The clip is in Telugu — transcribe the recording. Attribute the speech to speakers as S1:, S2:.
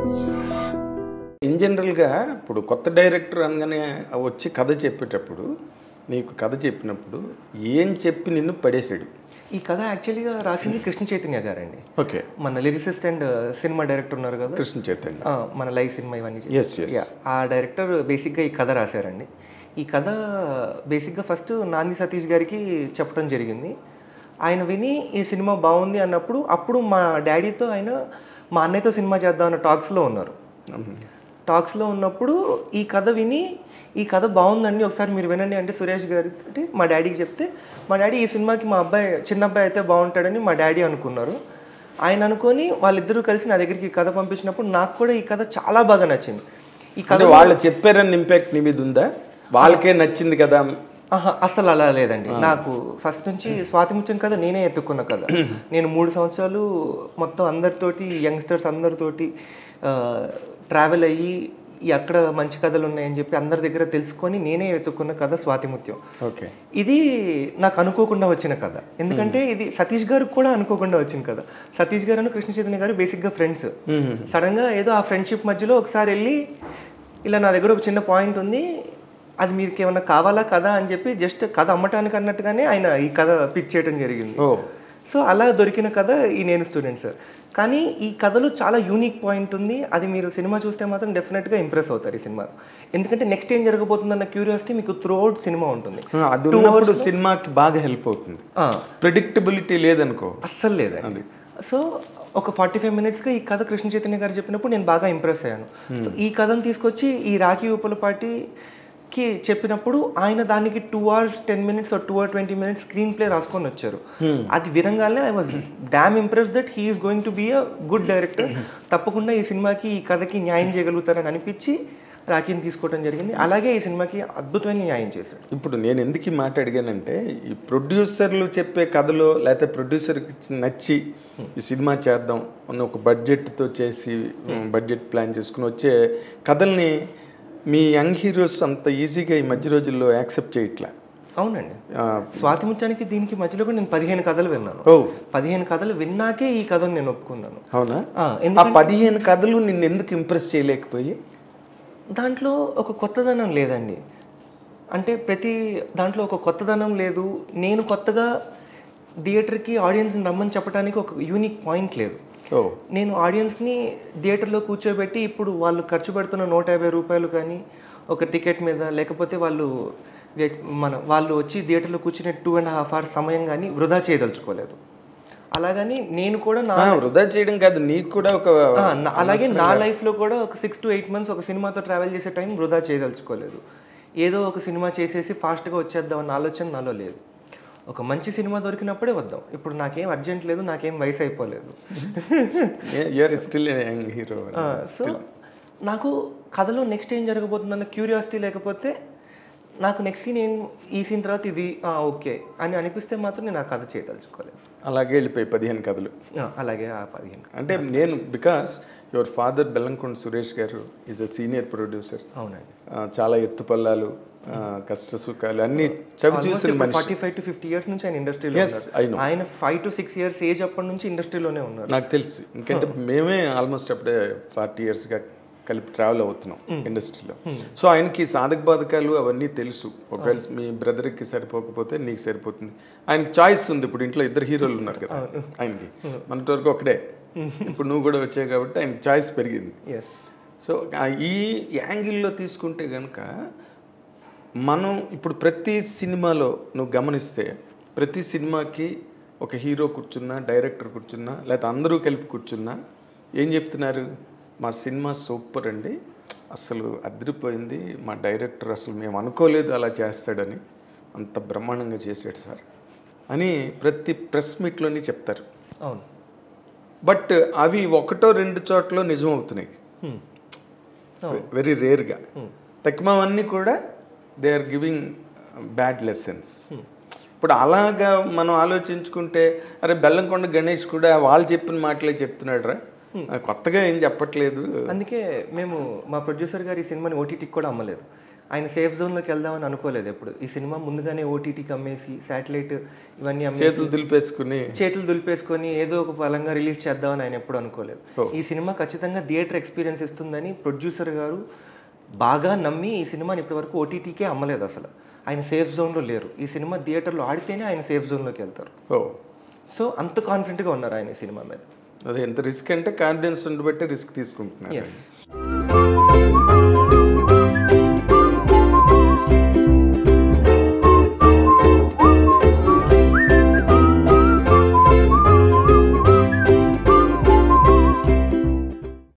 S1: ఇన్ జనరల్గా ఇప్పుడు కొత్త డైరెక్టర్ అనగానే వచ్చి కథ చెప్పేటప్పుడు నీకు కథ చెప్పినప్పుడు ఏం చెప్పి నిన్ను పడేసాడు
S2: ఈ కథ యాక్చువల్గా రాసింది కృష్ణ చైతన్య గారండి
S1: ఓకే
S2: మన లిరిసిస్ట్ అండ్ సినిమా డైరెక్టర్ ఉన్నారు కదా
S1: కృష్ణ చైతన్య
S2: ఆ, మన లైవ్ సినిమా ఇవన్నీ చేసి-
S1: Yes, yes.
S2: Yeah, ఆ డైరెక్టర్ బేసిక్గా ఈ కథ రాశారండి ఈ కథ బేసిక్గా ఫస్ట్ నాంది సతీష్ గారికి చెప్పడం జరిగింది ఆయన విని ఈ సినిమా బాగుంది అన్నప్పుడు అప్పుడు మా డాడీతో ఆయన మా అన్నయ్యతో సినిమా చేద్దాం అన్న టాక్స్లో ఉన్నారు టాక్స్లో ఉన్నప్పుడు ఈ కథ విని ఈ కథ బాగుందండి ఒకసారి మీరు వినండి అంటే సురేష్ గారి అంటే మా డాడీకి చెప్తే మా డాడీ ఈ సినిమాకి మా అబ్బాయి చిన్న అబ్బాయి అయితే బాగుంటాడని మా డాడీ అనుకున్నారు ఆయన అనుకొని వాళ్ళిద్దరూ కలిసి నా దగ్గరికి ఈ కథ పంపించినప్పుడు నాకు కూడా ఈ కథ చాలా బాగా నచ్చింది ఈ కథ
S1: అంటే వాళ్ళు చెప్పారని ఇంపాక్ట్ నీ మీద ఉందా వాళ్ళకే నచ్చింది కదా
S2: ఆహా, అసలు అలా లేదండి నాకు ఫస్ట్ నుంచి స్వాతి ముచ్చని కథ నేనే ఎత్తుకున్న కథ నేను మూడు సంవత్సరాలు మొత్తం అందరితోటి యంగ్స్టర్స్ అందరితోటి ట్రావెల్ అయ్యి ఈ అక్కడ మంచి కథలు ఉన్నాయని చెప్పి అందరి దగ్గర తెలుసుకొని నేనే వెతుక్కున్న కథ స్వాతిముత్యం
S1: ఓకే
S2: ఇది నాకు అనుకోకుండా వచ్చిన కథ ఎందుకంటే ఇది సతీష్ గారికి కూడా అనుకోకుండా వచ్చిన కథ సతీష్ గారు కృష్ణ చైతన్య గారు బేసిక్గా ఫ్రెండ్స్ సడన్ గా ఏదో ఆ ఫ్రెండ్షిప్ మధ్యలో ఒకసారి వెళ్ళి ఇలా నా దగ్గర ఒక చిన్న పాయింట్ ఉంది అది మీకు ఏమన్నా కావాలా కదా అని చెప్పి జస్ట్ కథ అమ్మటానికి అన్నట్టుగానే ఆయన ఈ కథ పిక్ చేయడం జరిగింది
S1: ఓ
S2: సో అలా దొరికిన కథ ఈ నేను స్టూడెంట్ సార్ కానీ ఈ కథలో చాలా యూనిక్ పాయింట్ ఉంది అది మీరు సినిమా చూస్తే మాత్రం డెఫినెట్గా ఇంప్రెస్ అవుతారు ఈ సినిమా ఎందుకంటే నెక్స్ట్ ఏం జరగబోతుందన్న క్యూరియాసిటీ మీకు త్రూ అవుట్ సినిమా ఉంటుంది
S1: అది ఉన్నప్పుడు సినిమాకి బాగా హెల్ప్ అవుతుంది
S2: ఆ,
S1: ప్రిడిక్టబిలిటీ లేదనుకో
S2: అస్సలు లేదండి సో ఒక ఫార్టీ ఫైవ్ మినిట్స్గా ఈ కథ కృష్ణ చైతన్య గారు చెప్పినప్పుడు నేను బాగా ఇంప్రెస్ అయ్యాను సో ఈ కథను తీసుకొచ్చి ఈ రాఖీ పార్టీకి చెప్పినప్పుడు ఆయన దానికి two hours ten minutes two hour twenty minutes screen play రాసుకొని వచ్చారు అది వినంగానే I was damn impress that he's going to be a good director తప్పకుండా ఈ సినిమాకి ఈ కథకి న్యాయం చేయగలుగుతారని అనిపించి రాఖీని తీసుకోవడం జరిగింది అలాగే ఈ సినిమాకి అద్భుతమైన న్యాయం చేశాడు
S1: ఇప్పుడు నేను ఎందుకు ఈ మాట అడిగానంటే ఈ ప్రొడ్యూసర్లు చెప్పే కథలో లేకపోతే ప్రొడ్యూసర్కి నచ్చి ఈ సినిమా చేద్దాం అన్న ఒక బడ్జెట్తో చేసి బడ్జెట్ ప్లాన్ చేసుకుని వచ్చే కథల్ని మీ యంగ్ హీరోస్ అంత ఈజీగా ఈ మధ్య రోజుల్లో యాక్సెప్ట్ చేయట్లే
S2: అవునండి
S1: ఆ,
S2: స్వాతి ముత్యానికి దీనికి మధ్యలో కూడా నేను పదిహేను కథలు విన్నాను
S1: ఓ
S2: పదిహేను కథలు విన్నాకే ఈ కథను నేను ఒప్పుకున్నాను
S1: అవునా
S2: ఆ,
S1: ఆ
S2: ఎందుకంటే
S1: పదిహేను కథలు నిన్ను ఎందుకు ఇంప్రెస్ చేయలేకపోయి
S2: దాంట్లో ఒక కొత్తదనం లేదండి అంటే ప్రతి దాంట్లో ఒక కొత్తదనం లేదు నేను కొత్తగా థియేటర్కి ఆడియన్స్ని రమ్మని చెప్పడానికి ఒక యూనిక్ పాయింట్ లేదు
S1: ఓ
S2: నేను ఆడియన్స్ని థియేటర్లో కూర్చోబెట్టి ఇప్పుడు వాళ్ళు ఖర్చు పెడుతున్న నూట యాభై రూపాయలు కానీ ఒక టికెట్ మీద లేకపోతే వాళ్ళు వ్య- మన వాళ్ళు వచ్చి థియేటర్లో కూర్చునే టూ అండ్ హాఫ్ అవర్స్ సమయం కానీ వృధా చేయదలుచుకోలేదు అలాగని నేను కూడా నా
S1: ఆ, వృధా చేయడం కాదు నీకు కూడా ఒక
S2: ఆ, నా- అలాగే నా లైఫ్లో కూడా ఒక సిక్స్ టు ఎయిట్ మంత్స్ ఒక సినిమాతో ట్రావెల్ చేసే టైం వృధా చేయదలుచుకోలేదు ఏదో ఒక సినిమా చేసేసి ఫాస్ట్గా వచ్చేద్దాం అన్న ఆలోచన నాలో లేదు ఒక మంచి సినిమా దొరికినప్పుడే వద్దాం ఇప్పుడు నాకేం అర్జెంట్ లేదు నాకేం వయసు అయిపోలేదు
S1: you're still young hero
S2: so నాకు కథలో నెక్స్ట్ ఏం జరగబోతుందన్న క్యూరియాసిటీ లేకపోతే నాకు నెక్స్ట్ సీన్ ఏం ఈ సీన్ తర్వాత ఇది ఆ, ఓకే అని అనిపిస్తే మాత్రం నేను ఆ కథ చేయదలుచుకోలేదు
S1: అలాగే వెళ్ళిపోయి పదిహేను కథలు
S2: ఆ, అలాగే ఆ పదిహేను
S1: అంటే నేను because your father Bellamkonda Suresh garu is a senior producer
S2: అవునండి
S1: చాలా ఎత్తుపల్లాలు ఆ, కష్ట సుఖాలు అన్నీ చవి చూసిన మనిషి
S2: forty five to fifty years నుంచి ఆయన ఇండస్ట్రీలో
S1: Yes,
S2: ఉన్నారు
S1: I know.
S2: ఆయన five to six years age అప్పటి నుంచి ఇండస్ట్రీలోనే ఉన్నారు
S1: నాకు తెలుసు ఎందుకంటే మేమే ఆల్మోస్ట్ అప్పుడే ఫార్టీ ఇయర్స్గా కలిపి ట్రావెల్ అవుతున్నాం ఇండస్ట్రీలో సో ఆయనకి సాధక బాధకాలు అవన్నీ తెలుసు ఒకవేళ మీ బ్రదర్కి సరిపోకపోతే నీకు సరిపోతుంది ఆయనకి చాయిస్ ఉంది ఇప్పుడు ఇంట్లో ఇద్దరు హీరోలు ఉన్నారు కదా ఆయనకి మనటి వరకు ఒకడే ఇప్పుడు నువ్వు కూడా వచ్చావు కాబట్టి ఆయనకి చాయిస్ పెరిగింది
S2: ఎస్
S1: సో ఆ ఈ యాంగిల్లో తీసుకుంటే కనుక మనం ఇప్పుడు ప్రతి సినిమాలో నువ్వు గమనిస్తే ప్రతి సినిమాకి ఒక హీరో కూర్చున్నా డైరెక్టర్ కూర్చున్నా లేకపోతే అందరూ కలిపి కూర్చున్నా ఏం చెప్తున్నారు మా సినిమా సూపర్ అండి అసలు అదిరిపోయింది మా డైరెక్టర్ అసలు మేము అనుకోలేదు అలా చేస్తాడని అంత బ్రహ్మాండంగా చేశాడు సార్ అని ప్రతి ప్రెస్ మీట్లోని చెప్తారు
S2: అవును
S1: బట్ అవి ఒకటో రెండు చోట్ల నిజం అవుతున్నాయి
S2: Hmm.
S1: వెరీ రేర్గా తక్కువన్నీ కూడా they are giving bad lessons ఇప్పుడు అలాగా మనం ఆలోచించుకుంటే అరే బెల్లంకొండ గణేష్ కూడా వాళ్ళు చెప్పిన మాటలే చెప్తున్నాడు రా కొత్తగా ఏం చెప్పట్లేదు
S2: అందుకే మేము మా ప్రొడ్యూసర్ గారు ఈ సినిమాని ఓటీటీకి కూడా అమ్మలేదు ఆయన సేఫ్ జోన్లోకి వెళ్దామని అనుకోలేదు ఎప్పుడు ఈ సినిమా ముందుగానే ఓటీటీకి అమ్మేసి శాటిలైట్ ఇవన్నీ అమ్మేసి
S1: చేతులు దులిపేసుకుని
S2: చేతులు దులిపేసుకొని ఏదో ఒక బలంగా రిలీజ్ చేద్దామని ఆయన ఎప్పుడు అనుకోలేదు
S1: Oh.
S2: ఈ సినిమా ఖచ్చితంగా థియేటర్ ఎక్స్పీరియన్స్ ఇస్తుందని ప్రొడ్యూసర్ గారు బాగా నమ్మి ఈ సినిమాని ఇప్పటివరకు ఓటీటీకే అమ్మలేదు అసలు ఆయన సేఫ్ జోన్లో లేరు ఈ సినిమా థియేటర్లో ఆడితేనే ఆయన సేఫ్ జోన్లోకి వెళ్తారు
S1: ఓ
S2: సో అంత కాన్ఫిడెంట్గా ఉన్నారు ఆయన ఈ సినిమా మీద
S1: అదే ఎంత రిస్క్ అంటే కాన్ఫిడెన్స్ ఉండబట్టి రిస్క్ తీసుకుంటున్నారు
S2: ఎస్